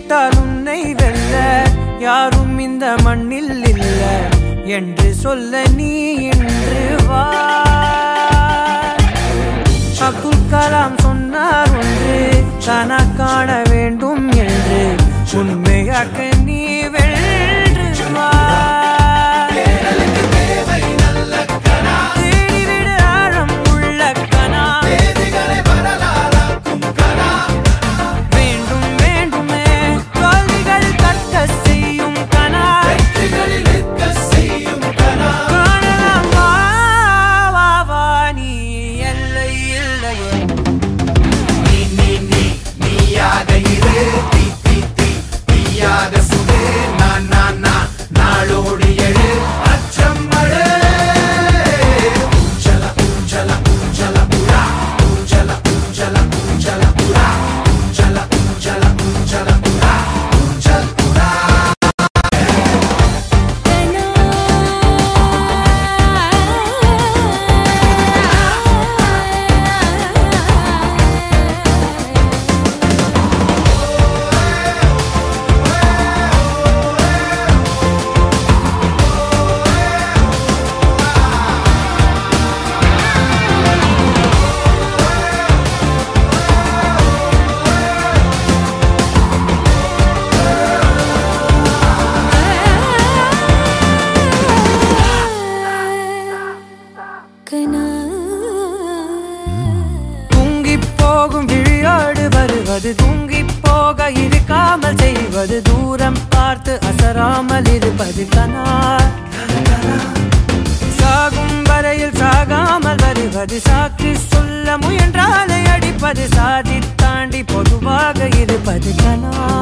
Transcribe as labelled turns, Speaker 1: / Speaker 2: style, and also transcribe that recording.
Speaker 1: நினைத்தால் உன்னை வெல்ல யாரும் இந்த மண்ணில் இல்ல என்று சொல்ல நீ இன்று வா அப்துல் கலாம் சொன்னார் ஒன்று தானா காண வேண்டும் என்று உண்மையாக்க நீ வென்று வா தேடிவிடு ஆழம் உள்ள கனா வேண்டும் வேண்டுமே தோல்விகள் கற்க செய்யும் கனா காணலாம் வா வா வா நீ எல்லை இல்லையே
Speaker 2: நீ நீ நீ நீயாக இரு தீ தீ தீ தீயாக சுடு நான் நான் நான் நாளோடு எழு அச்சம் மழை ஊஞ்சல ஊஞ்சல ஊஞ்சல புறா ஊஞ்சல ஊஞ்சல ஊஞ்சல புறா ஊஞ்சல ஊஞ்சல ஊஞ்சல புறா ஊஞ்சல் புறா
Speaker 1: தூங்கி போகும் விழியோடு வருவது தூங்கி போக இருக்காமல் செய்வது தூரம் பார்த்து அசராமல் இருப்பது கனா சாகும் வரையில் சாகாமல் வருவது சாக்கு சொல்ல முயன்றாலே அடிப்பது சாதி தாண்டி பொதுவாக இருப்பது கனா